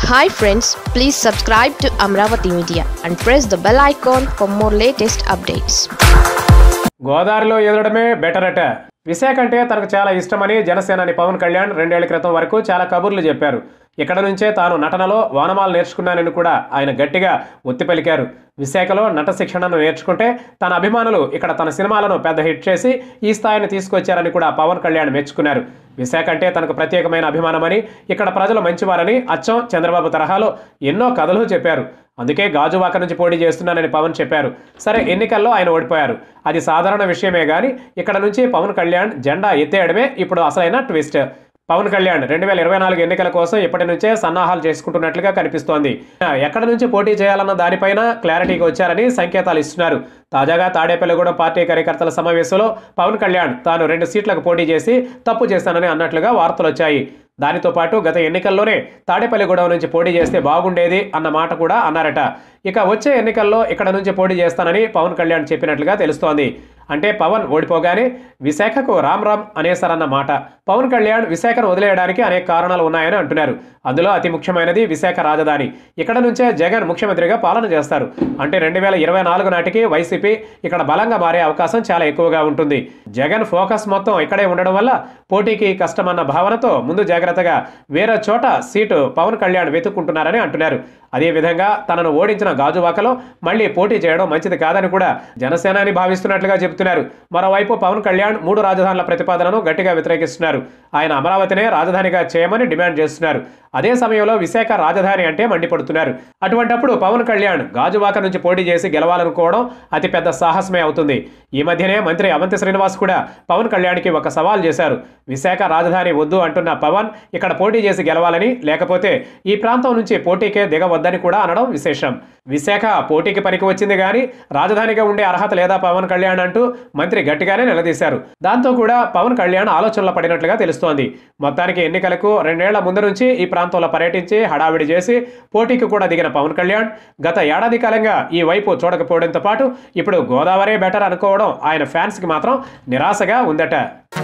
hi friends please subscribe to Amaravati media and press the bell icon for more latest updates గోదావరిలో ఎదడమే better అట విశాఖ అంటే తనకు చాలా ఇష్టమని జనసేనాని పవన్ కళ్యాణ్ రెండేళ్ల క్రితం వరకు చాలా కబుర్లు చెప్పారు ఇక్కడ నుంచే తాను నటనలో వానమాలు నేర్చుకున్నానని కూడా ఆయన గట్టిగా ఒత్తి పలికారు విశాఖలో నట శిక్షణను నేర్చుకుంటే తన అభిమానులు ఇక్కడ తన సినిమాలను పెద్ద హిట్ చేసి ఈ స్థాయిని తీసుకొచ్చారని కూడా పవన్ కళ్యాణ్ మెచ్చుకున్నారు విశాఖ అంటే తనకు ప్రత్యేకమైన అభిమానమని ఇక్కడ ప్రజలు మంచివారని అచ్చం చంద్రబాబు తరహాలో ఎన్నో కథలు చెప్పారు అందుకే గాజువాక నుంచి పోటీ చేస్తున్నానని పవన్ చెప్పారు సరే ఎన్నికల్లో ఆయన ఓడిపోయారు అది సాధారణ విషయమే కానీ ఇక్కడ నుంచి పవన్ కళ్యాణ్ జెండా ఎత్తేయడమే ఇప్పుడు అసలైన ట్విస్ట్ పవన్ కళ్యాణ్ రెండు వేల ఇరవై నాలుగు ఎన్నికల కోసం ఇప్పటి నుంచే సన్నాహాలు చేసుకుంటున్నట్లుగా కనిపిస్తోంది ఎక్కడి నుంచి పోటీ చేయాలన్న దానిపైన క్లారిటీగా వచ్చారని సంకేతాలు ఇస్తున్నారు తాజాగా తాడేపల్లిగూడెం పార్టీ కార్యకర్తల సమావేశంలో పవన్ కళ్యాణ్ తాను రెండు సీట్లకు పోటీ చేసి తప్పు చేశానని అన్నట్లుగా వార్తలు వచ్చాయి దానితో పాటు గత ఎన్నికల్లోనే తాడేపల్లిగూడెం నుంచి పోటీ చేస్తే బాగుండేది అన్న మాట కూడా అన్నారట ఇక వచ్చే ఎన్నికల్లో ఇక్కడ నుంచి పోటీ చేస్తానని పవన్ కళ్యాణ్ చెప్పినట్లుగా తెలుస్తోంది అంటే పవన్ ఓడిపోగానే విశాఖకు రామ్ రామ్ అనేసారన్న మాట పవన్ కళ్యాణ్ విశాఖను వదిలేయడానికి అనేక కారణాలు ఉన్నాయని అంటున్నారు అందులో అతి ముఖ్యమైనది విశాఖ రాజధాని ఇక్కడ నుంచే జగన్ ముఖ్యమంత్రిగా పాలన చేస్తారు అంటే రెండు వేల ఇరవై నాలుగు నాటికి వైసీపీ ఇక్కడ బలంగా మారే అవకాశం చాలా ఎక్కువగా ఉంటుంది జగన్ ఫోకస్ మొత్తం ఇక్కడే ఉండడం వల్ల పోటీకి కష్టమన్న భావనతో ముందు జాగ్రత్తగా వేరే చోట సీటు పవన్ కళ్యాణ్ వెతుక్కుంటున్నారని అంటున్నారు అదేవిధంగా తనను ఓడించిన గాజువాకలో మళ్ళీ పోటీ చేయడం మంచిది కాదని కూడా జనసేనాని భావిస్తున్నట్లుగా చెబుతున్నారు మరోవైపు పవన్ కళ్యాణ్ మూడు రాజధానుల ప్రతిపాదనను గట్టిగా వ్యతిరేకిస్తున్నారు ఆయన అమరావతినే రాజధానిగా చేయమని డిమాండ్ చేస్తున్నారు అదే సమయంలో విశాఖ రాజధాని అంటే మండిపడుతున్నారు అటువంటప్పుడు పవన్ కళ్యాణ్ గాజువాక నుంచి పోటీ చేసి గెలవాలనుకోవడం అతిపెద్ద సాహసమే అవుతుంది ఈ మధ్యనే మంత్రి అవంతి శ్రీనివాస్ కూడా పవన్ కళ్యాణ్కి ఒక సవాల్ చేశారు విశాఖ రాజధాని వద్దు అంటున్న పవన్ ఇక్కడ పోటీ చేసి గెలవాలని లేకపోతే ఈ ప్రాంతం నుంచి పోటీకే దిగవద్దని కూడా అనడం విశేషం విశాఖ పోటీకి పనికి వచ్చింది కానీ రాజధానిగా ఉండే అర్హత లేదా పవన్ కళ్యాణ్ అంటూ మంత్రి గట్టిగానే నిలదీశారు దాంతో కూడా పవన్ కళ్యాణ్ ఆలోచనలో పడినట్లుగా తెలుస్తోంది మొత్తానికి ఎన్నికలకు రెండేళ్ల ముందు నుంచి ఈ ప్రాంతంలో పర్యటించి హడావిడి చేసి పోటీకి కూడా దిగిన పవన్ కళ్యాణ్ గత ఏడాది కాలంగా ఈ వైపు చూడకపోవడంతో పాటు ఇప్పుడు గోదావరి బెటర్ అనుకోవడం ఆయన ఫ్యాన్స్కి మాత్రం నిరాశగా ఉందట